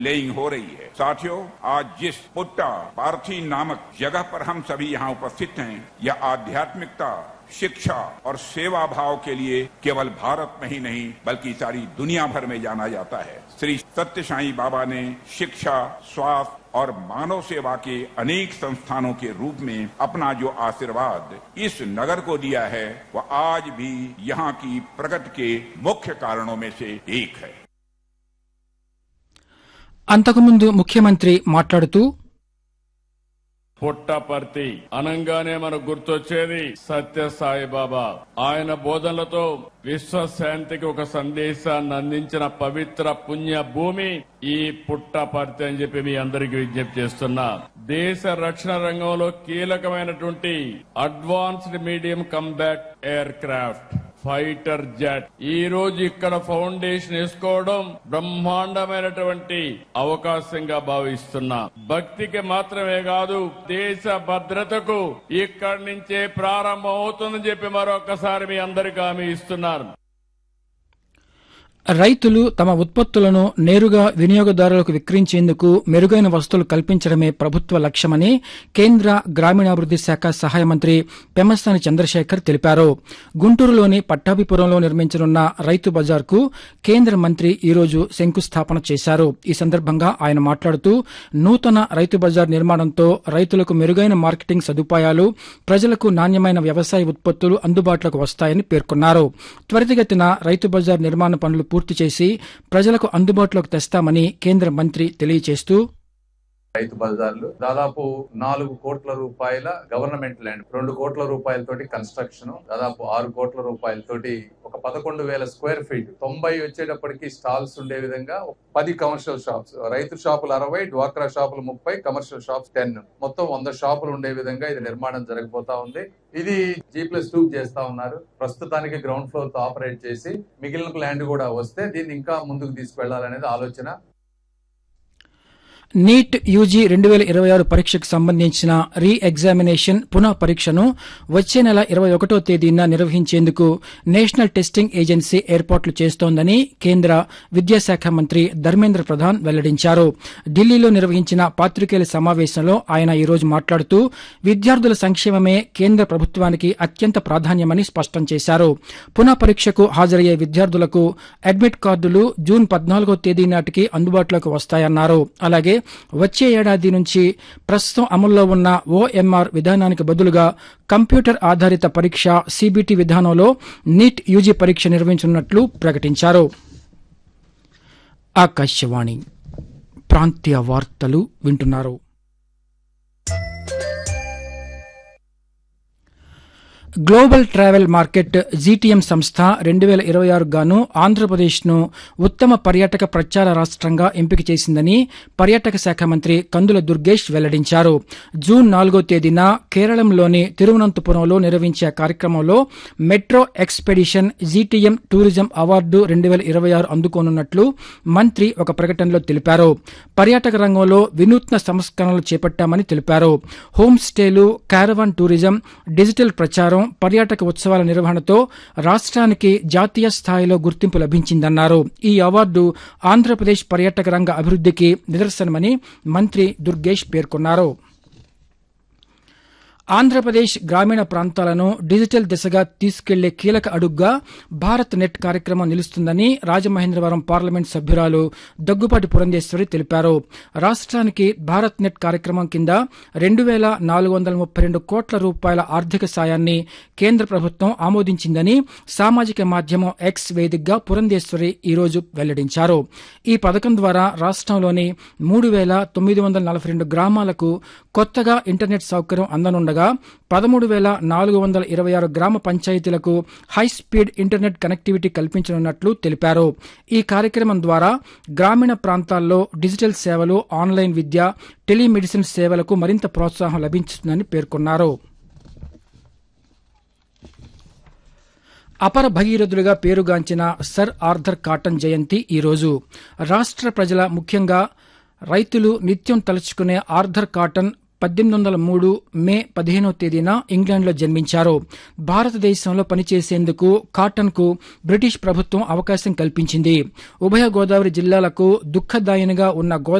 laying हो रही है साथियों आज जिस पुट्टा पार्थी नामक जगह पर हम सभी यहाँ उपस्थित हैं यह आध्यात्मिकता शिक्षा और सेवा भाव के लिए केवल भारत में ही नहीं बल्कि सारी दुनिया भर में जाना जाता है श्री सत्य साई बाबा ने शिक्षा स्वास्थ्य और मानव सेवा के अनेक संस्थानों के रूप में अपना जो आशीर्वाद इस नगर को दिया है वह आज भी यहाँ की प्रगति के मुख्य कारणों में से एक है అంతకుముందు ముఖ్యమంత్రి మాట్లాడుతూ పుట్టపర్తి అనంగానే మనకు గుర్తొచ్చేది సత్య సాయిబాబా ఆయన బోధనలతో విశ్వశాంతికి ఒక సందేశాన్ని అందించిన పవిత్ర పుణ్య భూమి ఈ పుట్టపర్తి అని చెప్పి మీ అందరికీ విజ్ఞప్తి చేస్తున్నా దేశ రక్షణ రంగంలో కీలకమైనటువంటి advanced medium combat aircraft fighter jet ఈ రోజు ఇక్కడ ఫౌండేషన్ వేసుకోవడం బ్రహ్మాండమైనటువంటి అవకాశంగా భావిస్తున్నా భక్తికి మాత్రమే కాదు దేశ భద్రతకు ఇక్కడి నుంచే ప్రారంభం అవుతుందని చెప్పి మరొకసారి మీ అందరికీ హామీ ఇస్తున్నారు రైతులు తమ ఉత్పత్తులను నేరుగా వినియోగదారులకు విక్రయించేందుకు మెరుగైన వసతులు కల్పించడమే ప్రభుత్వ లక్ష్యమని కేంద్ర గ్రామీణాభివృద్ది శాఖ సహాయ మంత్రి పెమ్మసాని చంద్రశేఖర్ తెలిపారు గుంటూరులోని పట్టాభిపురంలో నిర్మించనున్న రైతు బజార్కు కేంద్ర మంత్రి ఈరోజు శంకుస్థాపన చేశారు ఈ సందర్భంగా ఆయన మాట్లాడుతూ నూతన రైతు బజార్ నిర్మాణంతో రైతులకు మెరుగైన మార్కెటింగ్ సదుపాయాలు ప్రజలకు నాణ్యమైన వ్యవసాయ ఉత్పత్తులు అందుబాటులోకి వస్తాయని పేర్కొన్నారు త్వరితగతిన రైతు బజార్ నిర్మాణ పనులు పూర్తి చేసి ప్రజలకు అందుబాటులోకి తెస్తామని కేంద్ర మంత్రి తెలియజేస్తూ రైతు బజార్లు దాదాపు నాలుగు కోట్ల రూపాయల గవర్నమెంట్ ల్యాండ్ రెండు కోట్ల రూపాయలతోటి కన్స్ట్రక్షన్ దాదాపు ఆరు కోట్ల రూపాయలతోటి ఒక పదకొండు వేల స్క్వేర్ ఫీట్ తొంభై వచ్చేటప్పటికి స్టాల్స్ ఉండే విధంగా పది కమర్షియల్ షాప్స్ రైతు షాపులు అరవై డ్వాక్రా షాపులు ముప్పై కమర్షియల్ షాప్స్ టెన్ మొత్తం వంద షాపులు ఉండే విధంగా ఇది నిర్మాణం జరగబోతా ఉంది ఇది జీ ప్లస్ టూ చేస్తా ఉన్నారు ప్రస్తుతానికి గ్రౌండ్ ఫ్లోర్ తో ఆపరేట్ చేసి మిగిలిన ల్యాండ్ కూడా వస్తే దీన్ని ఇంకా ముందుకు తీసుకెళ్లాలనేది ఆలోచన నీట్ యూజీ రెండు వేల ఇరవై ఆరు పరీక్షకు సంబంధించిన రీ ఎగ్జామినేషన్ పునః పరీక్షను వచ్చే నెల ఇరవై ఒకటో తేదీన నిర్వహించేందుకు నేషనల్ టెస్టింగ్ ఏజెన్సీ ఏర్పాట్లు చేస్తోందని కేంద్ర విద్యాశాఖ మంత్రి ధర్మేంద్ర ప్రధాన్ వెల్లడించారు ఢిల్లీలో నిర్వహించిన పాత్రికేయుల సమావేశంలో ఆయన ఈరోజు మాట్లాడుతూ విద్యార్థుల సంక్షేమమే కేంద్ర ప్రభుత్వానికి అత్యంత ప్రాధాన్యమని స్పష్టం చేశారు పునః పరీక్షకు హాజరయ్యే విద్యార్థులకు అడ్మిట్ కార్డులు జూన్ పద్నాలుగో తేదీ నాటికి అందుబాటులోకి వస్తాయన్నారు అలాగే వచ్చే ఏడాది నుంచి ప్రస్తుతం అమల్లో ఉన్న ఓఎంఆర్ విధానానికి బదులుగా కంప్యూటర్ ఆధారిత పరీక్ష సీబీటీ విధానంలో నీట్ యూజీ పరీక్ష నిర్వహించనున్నట్లు ప్రకటించారు ఆకాశవాణి ప్రాంతీయ వార్తలు వింటున్నారు గ్లోబల్ ట్రావెల్ మార్కెట్ జీటీఎం సంస్థ రెండు వేల ఇరవై ఆరు గాను ఆంధ్రప్రదేశ్ను ఉత్తమ పర్యాటక ప్రచార రాష్ట్రంగా ఎంపిక చేసిందని పర్యాటక శాఖ మంత్రి కందుల దుర్గేష్ వెల్లడించారు జూన్ నాలుగో తేదీన కేరళంలోని తిరువనంతపురంలో నిర్వహించే కార్యక్రమంలో metro expedition GTM tourism award రెండు వేల ఇరవై ఆరు అందుకోనున్నట్లు మంత్రి ఒక ప్రకటనలో తెలిపారు పర్యాటక రంగంలో వినూత్న సంస్కరణలు చేపట్టామని తెలిపారు హోమ్ స్టేలు క్యారవాన్ టూరిజం డిజిటల్ ప్రచారం పర్యాటక ఉత్సవాల నిర్వహణతో రాష్ట్రానికి జాతీయ స్థాయిలో గుర్తింపు లభించిందన్నారు ఈ అవార్డు ఆంధ్రప్రదేశ్ పర్యాటక రంగ అభివృద్దికి నిదర్శనమని మంత్రి దుర్గేష్ పేర్కొన్నారు ఆంధ్రప్రదేశ్ గ్రామీణ ప్రాంతాలను డిజిటల్ దిశగా తీసుకెళ్లే కీలక అడుగ్గా భారత్ నెట్ కార్యక్రమం నిలుస్తుందని రాజమహేంద్రవరం పార్లమెంట్ సభ్యురాలు దగ్గుపాటి పురంధేశ్వరి తెలిపారు రాష్ట్రానికి భారత్ నెట్ కార్యక్రమం కింద రెండు వేల నాలుగు వందల ముప్పై రెండు కోట్ల రూపాయల ఆర్థిక సాయాన్ని కేంద్ర ప్రభుత్వం ఆమోదించిందని సామాజిక మాధ్యమం ఎక్స్ వేదికగా పురంధేశ్వరి ఈరోజు వెల్లడించారు ఈ పథకం ద్వారా రాష్ట్రంలోని మూడు వేల తొమ్మిది వందల నలభై రెండు గ్రామాలకు కొత్తగా ఇంటర్నెట్ సౌకర్యం అందనుండగా పదమూడు వేల నాలుగు వందల ఇరవై ఆరు గ్రామ పంచాయతీలకు హై స్పీడ్ ఇంటర్నెట్ కనెక్టివిటీ కల్పించనున్నట్లు తెలిపారు ఈ కార్యక్రమం ద్వారా గ్రామీణ ప్రాంతాల్లో డిజిటల్ సేవలు ఆన్లైన్ విద్య టెలిమెడిసిన్ సేవలకు మరింత ప్రోత్సాహం లభించుతుందని పేర్కొన్నారు అపర భగీరథులుగా పేరుగాంచిన సర్ ఆర్థర్ కాటన్ జయంతి ఈరోజు రాష్ట్ర ప్రజల ముఖ్యంగా రైతులు నిత్యం తలుచుకునే ఆర్థర్ కాటన్ పద్దెనిమిది వందల మూడు మే పదిహేనో తేదీన ఇంగ్లాండ్లో జన్మించారు భారతదేశంలో పనిచేసేందుకు కాటన్కు బ్రిటిష్ ప్రభుత్వం అవకాశం కల్పించింది ఉభయ గోదావరి జిల్లాలకు దుఃఖదాయనిగా ఉన్న గోదావరి